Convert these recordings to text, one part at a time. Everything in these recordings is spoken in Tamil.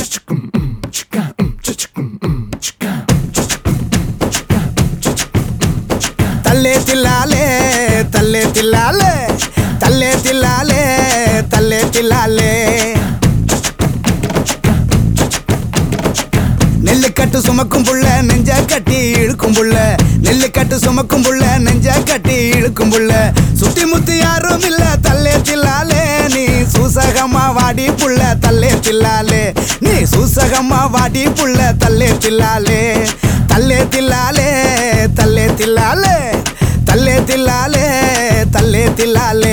తల్లే తిల్లాలే తల్లే తిల్లాలే తల్లే తిల్లాలే తల్లే తిల్లాలే நெல்லு கட்டு சுமக்கும் புள்ள நெஞ்ச கட்டி இழுக்கும் புள்ள நெல்லு கட்டு சுமக்கும் புள்ள நெஞ்ச கட்டி இழுக்கும் புள்ள சுத்தி முத்தி யாரும் இல்ல தல்லே தில்லாலே நீ சூசகமா வாடி புள்ள தல்லே தில்லாலே நீ சூசகமா வாடி புள்ள தல்லே தில்லாலே தல்லே தில்லாலே தல்லே தில்லாலே தல்லே தில்லாலே தல்லே தில்லாலே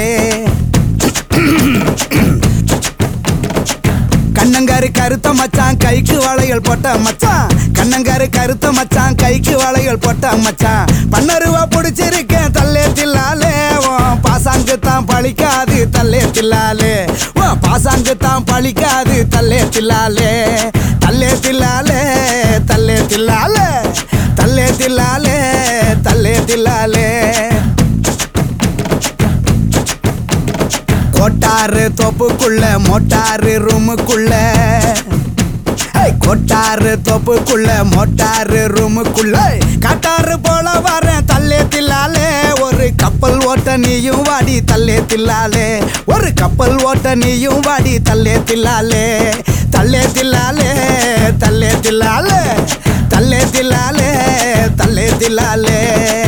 கண்ணங்காரு கருத்த மச்சான் கைக்கு வளையல் போட்ட மச்சான் கண்ணங்காரு கருத்த மச்சான் கைக்கு வளையல் போட்ட மச்சான் பன்னருவா பிடிச்சிருக்கேன் தல்லே தில்லாலே உன் பாசாங்கு தான் பழிக்காது தல்லே தில்லாலே உன் பாசாங்கு தான் பழிக்காது தல்லே தில்லாலே தல்லே தில்லாலே தல்லே தில்லாலே தல்லே தில்லாலே தல்லே தில்லாலே கோட்டாரு தோப்புக்குள்ள மோட்டாரு ரூமுக்குள்ள ஏய், கொட்டாரு தோப்புக்குள்ள மோட்டாரு ரூமுக்குள்ள காட்டாரு போல வரேன் தல்லே தில்லாலே ஒரு கப்பல் ஓட்ட நீயும் வாடி தல்லே தில்லாலே ஒரு கப்பல் ஓட்ட நீயும் வாடி தல்லே தில்லாலே தல்லே தில்லாலே தல்லே தில்லாலே தல்லே தில்லாலே தல்லே தில்லாலே